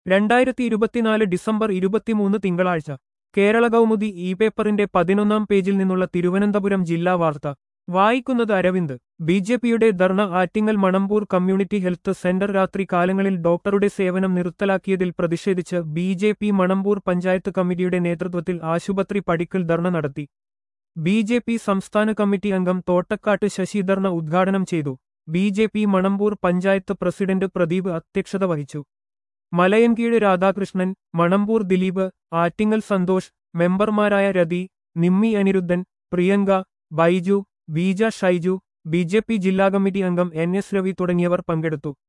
രണ്ടായിരത്തി ഇരുപത്തിനാല് ഡിസംബർ ഇരുപത്തിമൂന്ന് തിങ്കളാഴ്ച കേരള കൗമുദി ഇ പേപ്പറിന്റെ പതിനൊന്നാം പേജിൽ നിന്നുള്ള തിരുവനന്തപുരം ജില്ലാ വാർത്ത വായിക്കുന്നത് അരവിന്ദ് ബി ജെ പിയുടെ dharna Attingal Manampur community health centre രാത്രി കാലങ്ങളിൽ ഡോക്ടറുടെ സേവനം നിർത്തലാക്കിയതിൽ പ്രതിഷേധിച്ച് B J P Manampur panchayat കമ്മിറ്റിയുടെ നേതൃത്വത്തിൽ ആശുപത്രി പടിക്കൽ ധർണ നടത്തി ബി ജെ പി സംസ്ഥാന കമ്മിറ്റി അംഗം തോട്ടക്കാട്ട് ശശി ധർണ ഉദ്ഘാടനം ചെയ്തു B J P Manampur panchayat president Pradeep അധ്യക്ഷത വഹിച്ചു മലയൻകീഴ് രാധാകൃഷ്ണൻ മണമ്പൂർ ദിലീപ് ആറ്റിങ്ങൽ സന്തോഷ് മെമ്പർമാരായ Rathi Nimmi Aniruddhan Priyanka Baiju Beeja Shaiju B J P ജില്ലാ കമ്മിറ്റി അംഗം എൻ എസ് രവി തുടങ്ങിയവർ പങ്കെടുത്തു